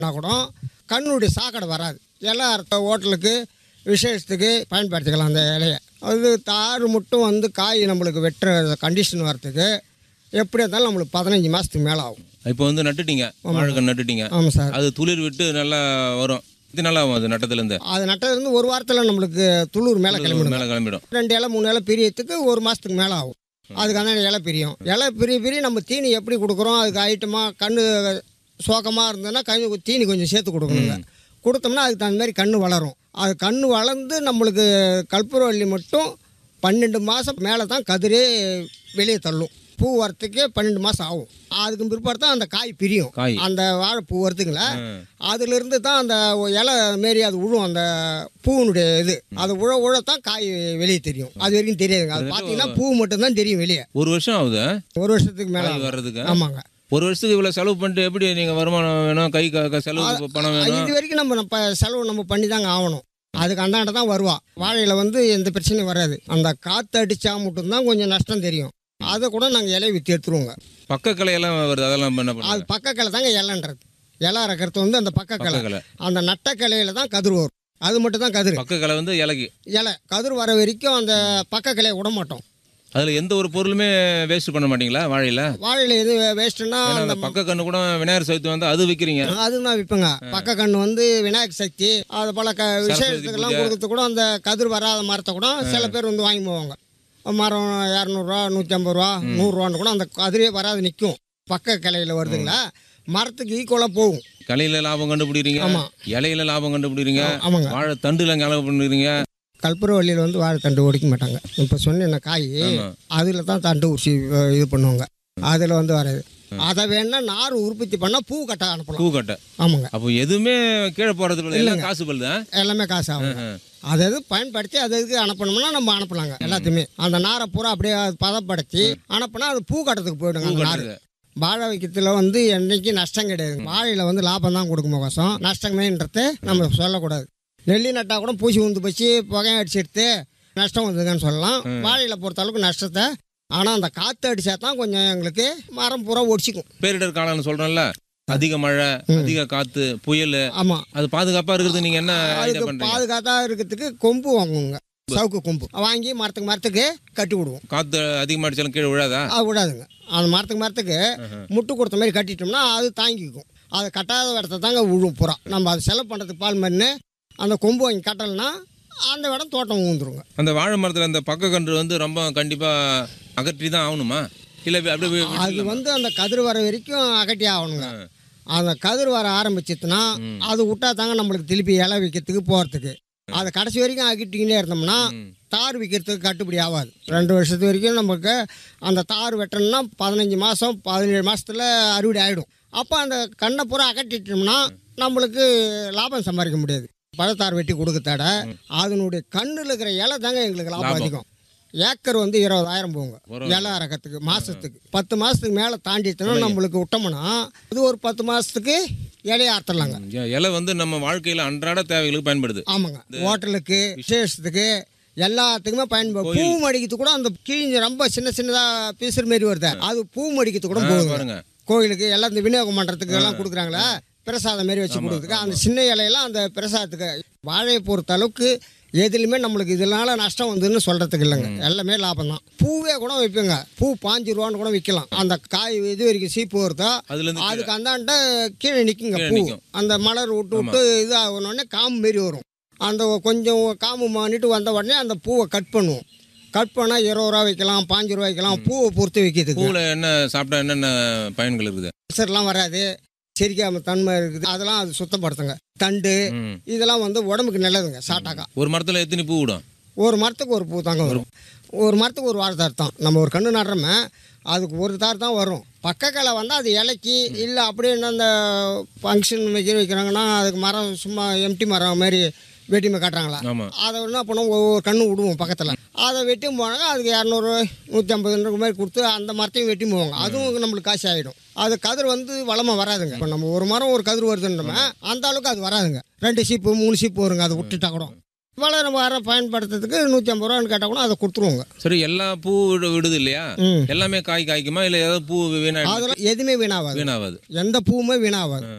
நான் கூட கண்ணுடைய சாக்கடை வராது எல்லா ஹோட்டலுக்கு விசேஷத்துக்கு பயன்படுத்திக்கலாம் அந்த இலையை அது தார் மட்டும் வந்து காய் நம்மளுக்கு வெட்டுற கண்டிஷன் வரத்துக்கு எப்படி இருந்தாலும் நம்மளுக்கு பதினஞ்சு மாதத்துக்கு மேலே ஆகும் இப்போ வந்து நட்டுட்டீங்க வாழைக்கன்று நட்டுட்டீங்க ஆமாம் சார் அது துளிர் விட்டு நல்லா வரும் இது நல்லா ஆகும் அது நட்டத்துலேருந்து அது நட்டதுலேருந்து ஒரு வாரத்தில் நம்மளுக்கு துளூர் மேலே கிளம்பிடும் மேலே கிளம்பிடும் ரெண்டு இலை மூணு இலை பிரியத்துக்கு ஒரு மாதத்துக்கு மேலே ஆகும் அதுக்கான இலை பிரியும் இலை பிரிய பிரிய நம்ம தீனி எப்படி கொடுக்குறோம் அதுக்கு ஐட்டமாக கண்ணு சோக்கமாக இருந்ததுன்னா கண்ணு தீனி கொஞ்சம் சேர்த்து கொடுக்கணுங்க கொடுத்தோம்னா அதுக்கு தகுந்த மாதிரி கண்ணு வளரும் அது கண்ணு வளர்ந்து நம்மளுக்கு கற்பூரவள்ளி மட்டும் பன்னெண்டு மாதம் மேலே தான் கதிரே வெளியே தள்ளும் பூ வரத்துக்கே பன்னெண்டு மாதம் ஆகும் அதுக்கு பிற்பாடு தான் அந்த காய் பிரியும் காய். அந்த வாழைப்பூ வருதுங்களா அதுலேருந்து தான் அந்த இலை மாரி அது உழும் அந்த பூவினுடைய இது அது உழ உழத்தான் காய் வெளியே தெரியும் அது வரைக்கும் தெரியாதுங்க அது பார்த்தீங்கன்னா பூ மட்டும்தான் தெரியும் வெளியே ஒரு வருஷம் ஆகுது ஒரு வருஷத்துக்கு மேலே காய் வர்றதுக்கு ஆமாங்க ஒரு வருஷத்துக்கு இவ்வளோ செலவு பண்ணிட்டு எப்படி நீங்கள் வருமானம் வேணும் கை க- க- செலவு பணம் வேணும் இது வரைக்கும் நம்ம நம்ம செலவு நம்ம பண்ணி தாங்க ஆகணும் அதுக்கு அந்தாண்ட தான் வருவா வாழையில வந்து எந்த பிரச்சனையும் வராது அந்த காற்று அடிச்சா மட்டும்தான் கொஞ்சம் நஷ்டம் தெரியும் அதை கூட நாங்கள் இலையை விற்று எடுத்துருவோங்க பக்க கலையெல்லாம் வருது அதெல்லாம் என்ன அது பண்ணுறது பக்கக்கிளை தாங்க இலைன்றது இலை அறக்கிறது வந்து அந்த பக்கக்கிளை பக்க கலை அந்த நட்டக்கிளையில தான் கதிர் வரும் அது மட்டும் தான் கதிர் பக்க கலை வந்து இலகி இலை கதிர் வர வரைக்கும் அந்த பக்க கிளையை விட மாட்டோம் அதில் எந்த ஒரு பொருளுமே வேஸ்ட் பண்ண மாட்டீங்களா வாழையில வாழையில எது வேஸ்ட்டுன்னா ஏன்னா அந்த பக்க கண்ணு கூட விநாயகர் சதுர்த்தி வந்து அது விற்கிறீங்க அதுதான் விற்பேங்க பக்க கண்ணு வந்து விநாயகர் சக்தி அது போல் க விசேஷத்துக்கெல்லாம் கொடுக்கறது கூட அந்த கதிர் வராத மரத்தை கூட சில பேர் வந்து வாங்கி போவாங்க மரம் இரநூறுவா நூற்றி ஐம்பது ரூபா நூறுரூவான்னு கூட அந்த கதிரே வராது நிற்கும் பக்க கிளையில வருதுங்களா மரத்துக்கு ஈக்குவலாக போகும் கலையில லாபம் கண்டுபிடிக்கிறீங்க ஆமா. இலையில லாபம் கண்டுபிடிக்கிறீங்க ஆமாங்க வாழை தண்டுல லாபம் பண்ணுறீங்க கற்பூரவள்ளியில் வந்து வாழைத்தண்டு ஒடிக்க மாட்டாங்க இப்போ சொன்ன காய் ஆமா. அதில் தான் தண்டு உரிச்சி அஹ், இது பண்ணுவாங்க அதில் வந்து வராது அதை வேணா நார் உற்பத்தி பண்ணால் பூ கட்ட அனுப்பலாம் பூக்கட்டை ஆமாங்க அப்போ எதுவுமே கீழே போறது இல்லை எல்லாம் காசு பல்லுதா எல்லாமே காசு ஆகும் அதை எது பயன்படுத்தி அது இதுக்கு அனுப்பணும்னா நம்ம அனுப்பலாங்க எல்லாத்தையுமே அந்த நாரை பூரா அப்படியே அது பதப்படுத்தி அனுப்புனா அது பூ கட்டத்துக்கு போயிடுங்க அந்த நார் வாழை வைக்கிறதுல வந்து என்னைக்கு நஷ்டம் கிடையாது வாழையில வந்து லாபம் தான் கொடுக்கும் கோசம் நஷ்டமேன்றத நம்ம சொல்லக்கூடாது நெல்லி நட்டா கூட பூச்சி உந்து போச்சு புகையை அடிச்சு எடுத்து நஷ்டம் வந்ததுன்னு சொல்லலாம் வாழையில பொறுத்த அளவுக்கு நஷ்டத்தை ஆனால் அந்த காற்று அடிச்சா தான் கொஞ்சம் எங்களுக்கு மரம் பூரா ஒடிச்சிக்கும் பேரிடர் காலம்னு சொல்றேன்ல அதிக மழை அதிக காத்து புயல் ஆமாம் அது பாதுகாப்பா இருக்கிறது நீங்க என்ன ஐடியா அதுக்கு பண்றீங்க பாதுகாத்தா இருக்கிறதுக்கு கொம்பு வாங்குவோங்க சவுக்கு கொம்பு வாங்கி மரத்துக்கு மரத்துக்கு கட்டி விடுவோம் காத்து அதிகமா அடிச்சாலும் கீழே விழாதா அது விடாதுங்க அந்த மரத்துக்கு மரத்துக்கு முட்டு கொடுத்த மாதிரி கட்டிட்டோம்னா அது தாங்கிக்கும் அது கட்டாத இடத்த தாங்க விழும் புறா நம்ம அது செலவு பண்ணுறதுக்கு பால் மண்ணு அந்த கொம்பு வாங்கி கட்டலைன்னா அந்த இடம் தோட்டம் ஊந்துருங்க அந்த வாழை மரத்துல அந்த பக்க கன்று வந்து ரொம்ப கண்டிப்பா அகற்றி தான் ஆகணுமா இல்ல வி- அப்படியே வி- அது வந்து அந்த கதிர் வர வரைக்கும் அகட்டி ஆகணுங்க அந்த கதிர் வர ஆரம்பிச்சிச்சுன்னா அது விட்டா தாங்க நம்மளுக்கு திருப்பி இலை விற்கிறதுக்கு போகிறதுக்கு அதை கடைசி வரைக்கும் அகிட்டிக்கிட்டே இருந்தோம்னா தார் விற்கிறதுக்கு கட்டுப்படி ஆகாது ரெண்டு வருஷத்து வரைக்கும் நமக்கு அந்த தார் வெட்டணும்னா பதினஞ்சு மாதம் பதினேழு மாதத்தில் அறுவடை ஆகிடும் அப்போ அந்த கண்ணை பூரா அகட்டிட்டோம்னா நம்மளுக்கு லாபம் சம்பாதிக்க முடியாது பழத்தார் வெட்டி கொடுக்கத்தாட அதனுடைய கண்ணில் இருக்கிற இலை தாங்க எங்களுக்கு லாபம் அதிகம் ஏக்கர் வந்து இருபதாயிரம் போங்க இலை அறக்கிறதுக்கு மாதத்துக்கு பத்து மாதத்துக்கு மேலே தாண்டிட்டோம்னா நம்மளுக்கு விட்டோம்னா இது ஒரு பத்து மாதத்துக்கு இலையை அறுத்துடலாங்க இ- இலை வந்து நம்ம வாழ்க்கையில அன்றாட தேவைகளுக்கு பயன்படுது ஆமாங்க ஹோட்டலுக்கு விசேஷத்துக்கு எல்லாத்துக்குமே பயன்படும் பூ மடிக்கிறதுக்கு கூட அந்த கிழிஞ்ச ரொம்ப சின்ன சின்னதாக பீசுற மாரி வருது அது பூ மடிக்கிறதுக்கு கூட போகுது பாருங்க கோயிலுக்கு எல்லாம் இந்த விநியோகம் பண்ணுறதுக்கு எல்லாம் கொடுக்குறாங்களா பிரசாதம் மாரி வச்சு கொடுக்குறதுக்கு அந்த சின்ன இலையெல்லாம் அந்த பிரசாதத்துக்கு வாழையை பொறுத்த அளவுக்கு எதுலையுமே நம்மளுக்கு இதனால நஷ்டம் வந்துன்னு சொல்கிறதுக்கு இல்லைங்க எல்லாமே லாபம் தான் பூவே கூட வைப்பேங்க பூ பாஞ்சு ரூபான்னு கூட விற்கலாம் அந்த காய் இது வரைக்கும் சீப்பு வருதோ அதுல இருந்து அதுக்கு அந்தாண்ட கீழே நிற்குங்க கீழே பூ நிக்கும். அந்த மலர் விட்டு விட்டு இது ஆகணுன்னே காம்பு மாரி வரும் அந்த கொஞ்சம் காம்பு மானிட்டு வந்த உடனே அந்த பூவை கட் பண்ணுவோம் கட் பண்ணால் இருபது ரூபா வைக்கலாம் பாஞ்சு ரூபா வைக்கலாம் பூவை பொறுத்து வைக்கிறதுக்கு பூவில் என்ன சாப்பிட்டா என்னென்ன பயன்கள் இருக்குது அல்சர்லாம் வராது செரிக்காம தன்மை இருக்குது அதெல்லாம் அது சுத்தப்படுத்துங்க தண்டு ம். இதெல்லாம் வந்து உடம்புக்கு நல்லதுங்க சாட்டாக்கா ஒரு மரத்துல எத்தனை பூ விடும் ஒரு மரத்துக்கு ஒரு பூ தாங்க வரும் ஒரு மரத்துக்கு ஒரு வாழை தார் தான் நம்ம ஒரு கன்று நடுறோமே அதுக்கு ஒரு தார் தான் வரும் பக்கக்கிளை வந்தால் அது இலைக்கி இல்லை அப்படியே என்ன அந்த ஃபங்க்ஷன் வைக்கிற வைக்கிறாங்கன்னா அதுக்கு மரம் சும்மா எம்டி மரம் மாதிரி வெட்டிமை காட்டுறாங்களா ஆமா அதை என்ன பண்ணுவோம் ஒவ்வொரு கண்ணு விடுவோம் பக்கத்தில் அதை வெட்டி போனாங்க அதுக்கு இரநூறு நூற்றி ஐம்பது மாதிரி கொடுத்து அந்த மரத்தையும் வெட்டி போவாங்க அதுவும் நம்மளுக்கு காசு ஆகிடும் அது கதிர் வந்து வளமாக வராதுங்க இப்போ நம்ம ஒரு மரம் ஒரு கதிர் வருதுன்றோமே அந்த அளவுக்கு அது வராதுங்க ரெண்டு சீப்பு மூணு சீப்பு வருங்க அதை விட்டுட்டா கூட வளர வர பயன்படுத்துறதுக்கு நூற்றி ஐம்பது ரூபான்னு கேட்டால் கூட அதை கொடுத்துருவோங்க சரி எல்லா பூ விடு- விடுது இல்லையா ம் எல்லாமே காய் காய்க்குமா இல்ல ஏதாவது பூ வீணா அதெல்லாம் எதுவுமே வீணாகாது வீணாவாது எந்த பூவுமே வீணாகாது ம்.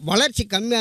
வளர்ச்சி கம்மியாக